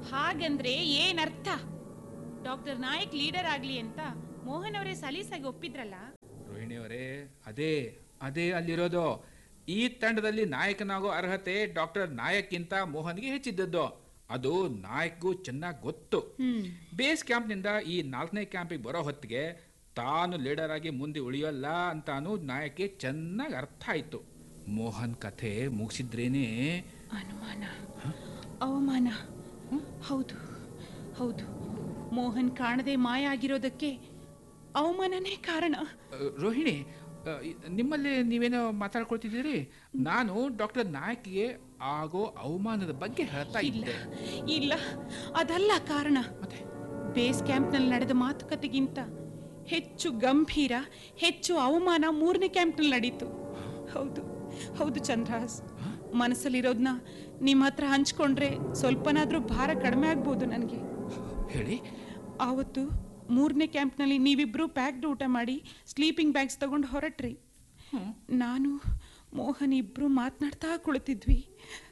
ಹಾಗಂದ್ರೆ ಏನರ್ಥ doctor Nayak leader ಆಗ್ಲಿ ಅಂತ ಮೋಹನ್ ಅವರೇ ಸಲೀಸಾಗಿ ಒಪ್ಪಿದ್ರಲ್ಲ ರೋಹಿಣಿ ಅವರೇ ಅದೇ ಅದೇ ಅಲ್ಲಿರೋದು ಈ ತಂಡದಲ್ಲಿ ನಾಯಕನಾಗೋ ಅರ್ಹತೆ ಡಾಕ್ಟರ್ ನಾಯಕ್ಕಿಂತ ಮೋಹನ್ಗೆ ಹೆಚ್ಚಿದ್ದದ್ದು ಅದು ನಾಯಕ್ಗೂ ಚೆನ್ನಾಗಿ ಗೊತ್ತು ಹ್ಮ್ ಬೇಸ್ ಕ್ಯಾಂಪ್ನಿಂದ ಈ ನಾಲ್ಕನೇ ಕ್ಯಾಂಪಿಗೆ ಬರೋ ಹೊತ್ತಿಗೆ ತಾನು ಲೀಡರ್ ಆಗಿ ಮುಂದೆ ಉಳಿಯೋಲ್ಲ ಅಂತಾನು ನಾಯಕ್ಕೆ ಚೆನ್ನಾಗಿ ಅರ್ಥ ಆಯ್ತು ಮೋಹನ್ ಕಥೆ ಮುಗಿಸಿದ್ರೇನೆ ಅನುಮಾನ ಅವಮಾನ ಹೌದು ಹೌದು ಮೋಹನ್ ಕಾಣದೆ ಮಾಯ ಆಗಿರೋದಕ್ಕೆ ಅವಮಾನನೇ ಕಾರಣ ರೋಹಿಣಿ ಅ, ಇ- ನಿಮ್ಮಲ್ಲಿ ನೀವೇನೋ ಮಾತಾಡ್ಕೊಳ್ತಿದ್ದೀರಿ ನಾನು ಡಾಕ್ಟರ್ ನಾಯಕ್ಗೆ ಆಗೋ ಅವಮಾನದ ಬಗ್ಗೆ ಹೇಳ್ತಾ ಇಲ್ಲ ಇದ್ದೆ ಇಲ್ಲ ಅದಲ್ಲ ಕಾರಣ ಮತ್ತೆ ಬೇಸ್ ಕ್ಯಾಂಪ್ನಲ್ಲಿ ನಡೆದ ಮಾತುಕತೆಗಿಂತ ಹೆಚ್ಚು ಗಂಭೀರ ಹೆಚ್ಚು ಅವಮಾನ ಮೂರನೇ ಕ್ಯಾಂಪ್ನಲ್ಲಿ ನಡೀತು ಹೌದು ಹೌದು ಚಂದ್ರಹಾಸ್ ಮನಸ್ಸಲ್ಲಿರೋದನ್ನ ನಿಮ್ಮ ಹತ್ರ ಹಂಚ್ಕೊಂಡ್ರೆ ಸ್ವಲ್ಪನಾದ್ರೂ ಭಾರ ಕಡಿಮೆ ಆಗ್ಬೋದು ನನಗೆ ಹೇಳಿ ಆವತ್ತು ಮೂರನೇ ಕ್ಯಾಂಪ್ನಲ್ಲಿ ನೀವಿಬ್ರು ಪ್ಯಾಕ್ಡ್ ಊಟ ಮಾಡಿ ಸ್ಲೀಪಿಂಗ್ ಬ್ಯಾಗ್ಸ್ ತಗೊಂಡು ಹೊರಟ್ರಿ ನಾನು ಮೋಹನ್ ಇಬ್ರು ಮಾತನಾಡ್ತಾ ಕುಳಿತಿದ್ವಿ